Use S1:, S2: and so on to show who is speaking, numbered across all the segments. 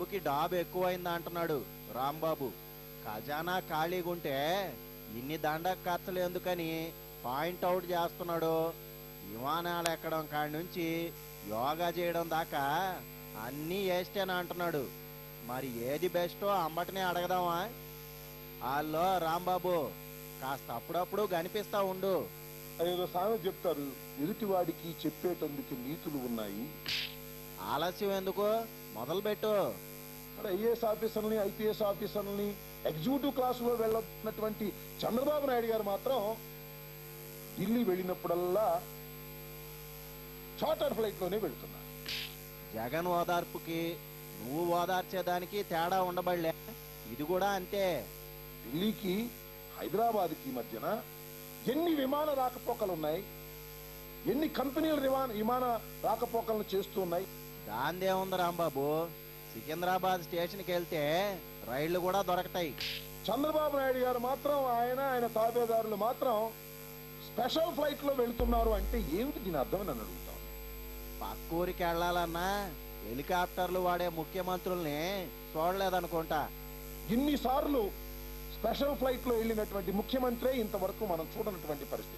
S1: డబ్బుకి డాబు ఎక్కువైంది అంటున్నాడు రాంబాబు ఖజానా ఖాళీగుంటే ఇన్ని దండ ఖర్చులు ఎందుకని పాయింట్ అవుట్ చేస్తున్నాడు విమానాలు ఎక్కడం కాడి నుంచి యోగా చేయడం దాకా అన్నీ వేస్తేనే అంటున్నాడు మరి ఏది బెస్టో అంబటినే అడగదామా హలో రాంబాబు కాస్త అప్పుడప్పుడు కనిపిస్తా ఉండు
S2: ఏదో సామెత చెప్తారు ఎదుటివాడికి చెప్పేటందుకు నీతులు ఉన్నాయి
S1: ఆలస్యం ఎందుకు మొదలుపెట్టు
S2: మరి ఐఏఎస్ ఆఫీసర్ని ఐపీఎస్ ఆఫీసర్ని ఎగ్జిక్యూటివ్ క్లాసులో వెళ్ళినటువంటి చంద్రబాబు నాయుడు గారు మాత్రం ఢిల్లీ వెళ్ళినప్పుడల్లా చార్టర్ ఫ్లైట్ లోనే వెళ్తున్నారు
S1: జగన్ ఓదార్పుకి నువ్వు ఓదార్చేదానికి తేడా ఉండబడలే ఇది కూడా అంతే
S2: ఢిల్లీకి హైదరాబాద్ కి మధ్యన ఎన్ని విమాన రాకపోకలు ఉన్నాయి ఎన్ని కంపెనీల విమాన విమాన రాకపోకలను చేస్తూ ఉన్నాయి
S1: దాందే ఉంది రాంబాబు సికింద్రాబాద్ స్టేషన్కి వెళ్తే రైళ్లు కూడా దొరకతాయి
S2: చంద్రబాబు నాయుడు గారు మాత్రం ఆయన ఆయన తాబేదారులు మాత్రం స్పెషల్ ఫ్లైట్ లో వెళ్తున్నారు అంటే ఏమిటి దీని అర్థం అని నన్ను అడుగుతాను
S1: పక్కూరికి వెళ్ళాలన్నా హెలికాప్టర్లు వాడే ముఖ్యమంత్రుల్ని చూడలేదనుకుంటా
S2: ఇన్నిసార్లు స్పెషల్ ఫ్లైట్ లో వెళ్ళినటువంటి ముఖ్యమంత్రి ఇంతవరకు మనం చూడనటువంటి పరిస్థితి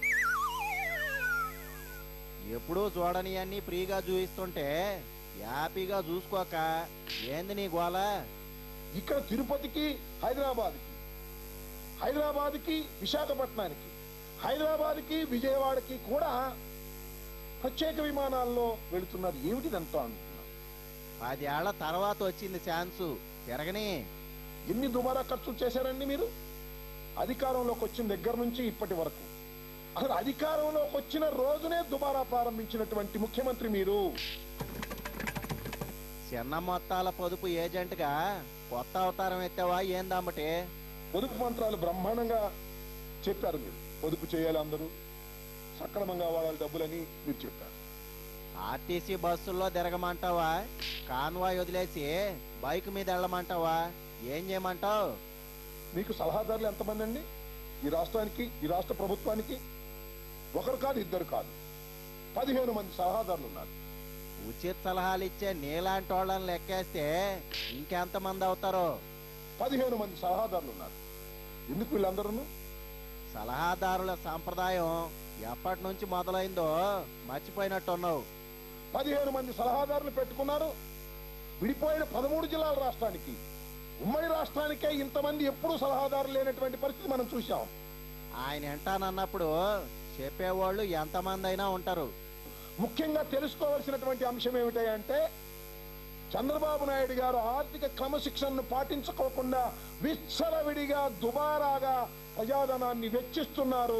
S1: ఎప్పుడూ చూడని అన్ని ఫ్రీగా చూయిస్తుంటే హ్యాపీగా చూసుకోక ఏంది నీ గోల
S2: ఇక్కడ తిరుపతికి హైదరాబాద్ కి హైదరాబాద్ కి విశాఖపట్నానికి హైదరాబాద్ కి విజయవాడకి కూడా ప్రత్యేక విమానాల్లో వెళుతున్నారు ఏమిటి ఇదంతా అనుకున్నాను
S1: పదేళ్ల తర్వాత వచ్చింది ఛాన్సు తిరగని
S2: ఎన్ని దుబారా ఖర్చులు చేశారండి మీరు అధికారంలోకి వచ్చిన దగ్గర నుంచి ఇప్పటి వరకు అసలు అధికారంలోకి వచ్చిన రోజునే దుబారా ప్రారంభించినటువంటి ముఖ్యమంత్రి మీరు
S1: చిన్న మొత్తాల పొదుపు ఏజెంట్గా కొత్త అవతారం ఎత్తావా ఏందమ్మటే
S2: పొదుపు మంత్రాలు బ్రహ్మాండంగా చెప్పారు మీరు పొదుపు చేయాలి అందరూ సక్రమంగా వాడాలి డబ్బులని మీరు చెప్పారు
S1: ఆర్టీసీ బస్సుల్లో తిరగమంటావా కాన్వాయ్ వదిలేసి బైక్ మీద వెళ్ళమంటావా ఏం చేయమంటావు
S2: మీకు సలహాదారులు ఎంతమంది అండి ఈ రాష్ట్రానికి ఈ రాష్ట్ర ప్రభుత్వానికి ఒకరు కాదు ఇద్దరు కాదు పదిహేను మంది సలహాదారులు ఉన్నారు
S1: ఉచిత సలహాలు ఇచ్చే నీలాంటి వాళ్ళని లెక్కేస్తే ఇంకెంతమంది అవుతారో
S2: పదిహేను మంది సలహాదారులు ఉన్నారు ఎందుకు వీళ్ళందరూ
S1: సలహాదారుల సంప్రదాయం ఎప్పటి నుంచి మొదలైందో మర్చిపోయినట్టున్నావు
S2: పదిహేను మంది సలహాదారులు పెట్టుకున్నారు విడిపోయిన పదమూడు జిల్లాల రాష్ట్రానికి ఉమ్మడి రాష్ట్రానికే ఇంతమంది ఎప్పుడూ సలహాదారులు లేనటువంటి పరిస్థితి మనం చూశాం
S1: ఆయన ఎంటానన్నప్పుడు చెప్పేవాళ్ళు ఎంతమంది అయినా ఉంటారు
S2: ముఖ్యంగా తెలుసుకోవాల్సినటువంటి అంశం ఏమిటంటే చంద్రబాబు నాయుడు గారు ఆర్థిక క్రమశిక్షణను పాటించుకోకుండా విచ్చలవిడిగా దుబారాగా ప్రజాధనాన్ని వెచ్చిస్తున్నారు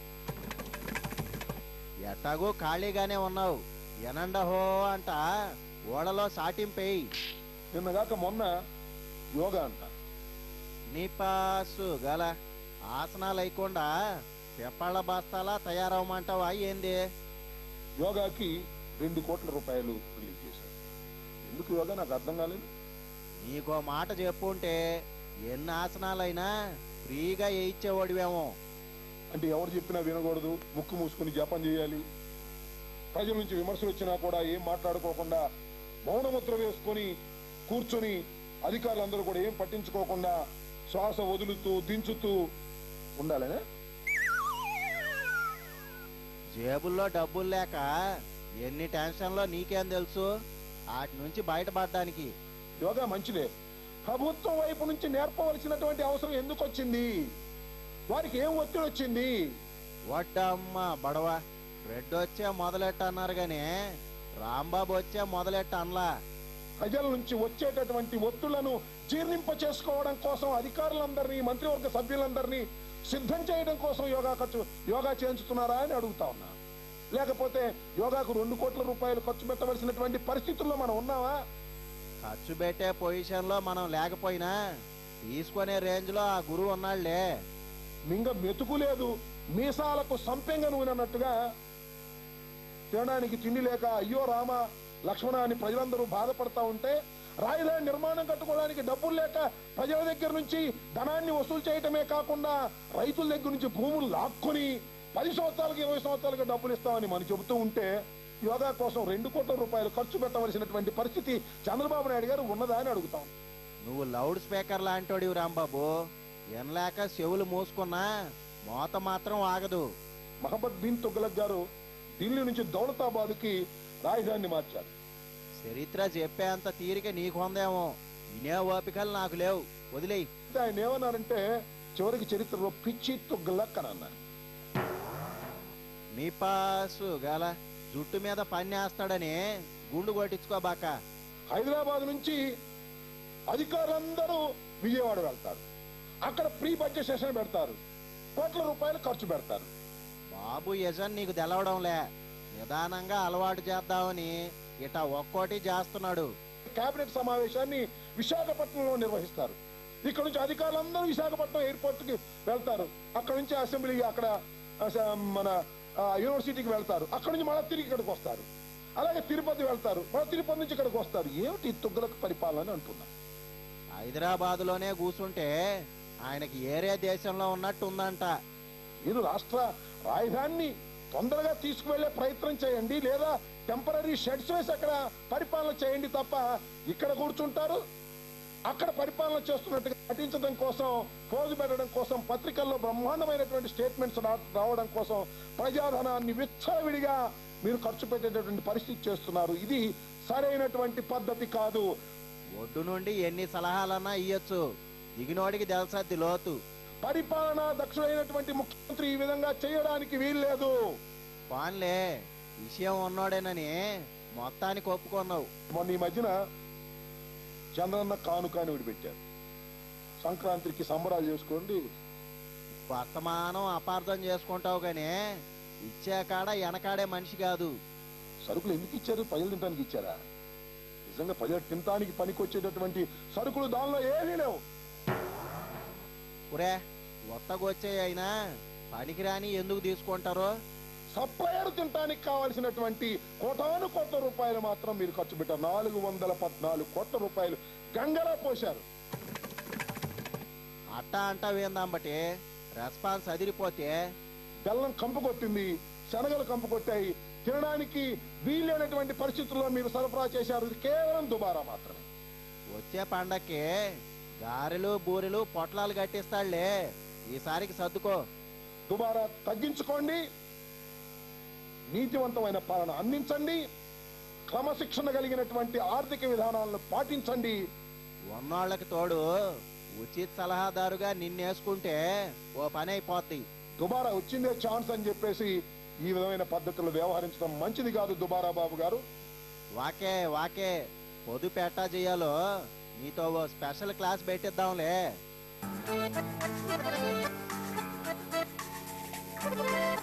S1: ఎట్టాగూ ఖాళీగానే ఉన్నావు ఎనండహో అంట ఓడలో సాటింపేయి
S2: నిన్నగాక మొన్న యోగా అంట
S1: నిపాసు గల ఆసనాలు లేకుండా పెప్పళ్ళ బస్తాలా తయారవమంటావా ఏంది
S2: యోగాకి రెండు కోట్ల రూపాయలు రిలీజ్ చేశారు ఎందుకు యోగా నాకు అర్థం కాలేదు
S1: నీకో మాట చెప్పుంటే ఎన్ని ఆసనాలైనా ఫ్రీగా వేయించేవాడివేమో
S2: అంటే ఎవరు చెప్పినా వినకూడదు ముక్కు మూసుకుని జపం చేయాలి ప్రజల నుంచి విమర్శలు వచ్చినా కూడా ఏం మాట్లాడుకోకుండా మౌనముద్ర వేసుకొని కూర్చొని అధికారులందరూ కూడా ఏం పట్టించుకోకుండా శ్వాస వదులుతూ దించుతూ ఉండాలనే
S1: జేబుల్లో డబ్బులు లేక ఎన్ని టెన్షన్లో నీకేం తెలుసు వాటి నుంచి బయటపడడానికి
S2: యోగా మంచిదే ప్రభుత్వం వైపు నుంచి నేర్పవలసినటువంటి అవసరం ఎందుకు వచ్చింది వారికి ఏం ఒత్తిడి వచ్చింది
S1: వడ్డమ్మ బడవ రెడ్ వచ్చే మొదలెట్ట అన్నారు గాని రాంబాబు వచ్చే మొదలెట్ట అనలా
S2: ప్రజల నుంచి వచ్చేటటువంటి ఒత్తులను జీర్ణింప చేసుకోవడం కోసం అధికారులందరినీ మంత్రివర్గ సభ్యులందరినీ సిద్ధం చేయడం కోసం యోగా ఖర్చు యోగా చేయించుతున్నారా అని అడుగుతా ఉన్నా లేకపోతే యోగాకు రెండు కోట్ల రూపాయలు ఖర్చు పెట్టవలసినటువంటి పరిస్థితుల్లో మనం ఉన్నావా
S1: ఖర్చు పెట్టే పొజిషన్ లో మనం లేకపోయినా తీసుకునే రేంజ్ లో ఆ గురువు ఉన్నాళ్లే
S2: మింగ మెతుకు లేదు మీసాలకు సంపెంగ నూనె అన్నట్టుగా తినడానికి తిండి లేక అయ్యో రామ లక్ష్మణ అని ప్రజలందరూ బాధపడతా ఉంటే రాజధాని నిర్మాణం కట్టుకోవడానికి డబ్బులు లేక ప్రజల దగ్గర నుంచి ధనాన్ని వసూలు చేయటమే కాకుండా రైతుల దగ్గర నుంచి భూములు లాక్కొని పది సంవత్సరాలకి ఇరవై సంవత్సరాలకి డబ్బులు ఇస్తామని మనం చెబుతూ ఉంటే యోగా కోసం రెండు కోట్ల రూపాయలు ఖర్చు పెట్టవలసినటువంటి పరిస్థితి చంద్రబాబు నాయుడు గారు ఉన్నదా అని అడుగుతాం
S1: నువ్వు లౌడ్ స్పీకర్ లాంటోడివి రాంబాబు ఎనలేక చెవులు మూసుకున్నా మోత మాత్రం ఆగదు
S2: మహమ్మద్ బిన్ తుగ్లక్ గారు ఢిల్లీ నుంచి దౌలతాబాద్కి రాజధానిని మార్చారు
S1: చరిత్ర చెప్పేంత తీరిక నీకు ఉందేమో వినే ఓపికలు నాకు లేవు వదిలేయ్
S2: అయితే ఆయన ఏమన్నారంటే చివరికి చరిత్రలో పిచ్చి తుగ్లక్ అని అన్నారు
S1: మీ పాసు గల జుట్టు మీద పన్నేస్తాడని గుండు కొట్టించుకోబాక
S2: హైదరాబాద్ నుంచి అధికారులందరూ విజయవాడ వెళ్తారు అక్కడ ప్రీ బడ్జెట్ సెషన్ పెడతారు కోట్ల రూపాయలు ఖర్చు పెడతారు
S1: బాబు యజన్ నీకు తెలవడంలే నిదానంగా అలవాటు చేద్దామని ఇట ఒక్కోటి చేస్తున్నాడు
S2: కేబినెట్ సమావేశాన్ని విశాఖపట్నంలో నిర్వహిస్తారు ఇక్కడ నుంచి అధికారులందరూ విశాఖపట్నం ఎయిర్పోర్ట్ కి వెళ్తారు అక్కడ నుంచి అసెంబ్లీ అక్కడ అస- మన ఆ, యూనివర్సిటీకి వెళ్తారు అక్కడ నుంచి మళ్ళీ తిరిగి ఇక్కడికి వస్తారు అలాగే తిరుపతి వెళ్తారు మళ్ళీ తిరుపతి నుంచి ఇక్కడికి వస్తారు ఏమిటి ఈ తుగ్గులకు పరిపాలన అని అంటున్నా
S1: హైదరాబాదులోనే కూసుంటే ఆయనకి ఏరే దేశంలో ఉన్నట్టు ఉందంట
S2: మీరు రాష్ట్ర రాజధానిని తొందరగా తీసుకువెళ్లే ప్రయత్నం చేయండి లేదా టెంపరీ షెడ్స్ వేసి అక్కడ పరిపాలన చేయండి తప్ప ఇక్కడ కూర్చుంటారు అక్కడ పరిపాలన చేస్తున్నట్టుగా నటించడం కోసం పోజు పెట్టడం కోసం పత్రికల్లో బ్రహ్మాండమైనటువంటి స్టేట్మెంట్స్ రావడం కోసం ప్రజాధనాన్ని విచ్చలవిడిగా మీరు ఖర్చు పెట్టేటటువంటి పరిస్థితి చేస్తున్నారు ఇది సరైనటువంటి పద్ధతి కాదు
S1: ఒడ్డు నుండి ఎన్ని సలహాలన్నా ఇయ్యొచ్చు దిగినోడికి తెలుసద్ది లోతు
S2: పరిపాలనా దక్షుడైనటువంటి ముఖ్యమంత్రి ఈ విధంగా చేయడానికి వీల్లేదు
S1: పాన్లే విషయం ఉన్నోడేనని మొత్తానికి ఒప్పుకున్నావు
S2: మొన్న ఈ మధ్యన చంద్రన్న కానుక అని ఒకటి పెట్టారు సంక్రాంతికి సంబరాలు చేసుకోండి
S1: వర్తమానం అపార్థం చేసుకుంటావు గానీ ఇచ్చే కాడ వెనకాడే మనిషి కాదు
S2: సరుకులు ఎందుకు ఇచ్చారు ప్రజలు తినడానికి ఇచ్చారా నిజంగా ప్రజలు తినడానికి పనికొచ్చేటటువంటి సరుకులు దానిలో ఏమీ లేవు
S1: పురే ఒత్తగొచ్చే అయినా పనికిరాని ఎందుకు తీసుకుంటారో
S2: సప్లయర్ తినడానికి కావాల్సినటువంటి కోటాను కోట్ల రూపాయలు మాత్రం మీరు ఖర్చు పెట్టారు నాలుగు వందల పద్నాలుగు కోట్ల రూపాయలు గంగలో పోశారు
S1: అట్ట అంటావేందాంబటి రెస్పాన్స్ అదిరిపోతే
S2: బెల్లం కంపు కొట్టింది శనగలు కంపు కొట్టాయి తినడానికి వీలైనటువంటి పరిస్థితుల్లో మీరు సరఫరా చేశారు ఇది కేవలం దుబారా మాత్రమే
S1: వచ్చే పండక్కి గారెలు బూరెలు పొట్లాలు కట్టిస్తాడులే ఈసారికి సర్దుకో
S2: దుబారా తగ్గించుకోండి నీతివంతమైన పాలన అందించండి క్రమశిక్షణ కలిగినటువంటి ఆర్థిక విధానాలను పాటించండి
S1: ఉన్నోళ్ళకి తోడు ఉచిత సలహాదారుగా నిన్నేసుకుంటే ఓ పని అయిపోద్ది
S2: దుబారా వచ్చిందే ఛాన్స్ అని చెప్పేసి ఈ విధమైన పద్ధతులు వ్యవహరించడం మంచిది కాదు దుబారా బాబు గారు
S1: వాకే వాకే పొదుపు ఎట్టా చేయాలో నీతో ఓ స్పెషల్ క్లాస్ పెట్టిద్దాంలే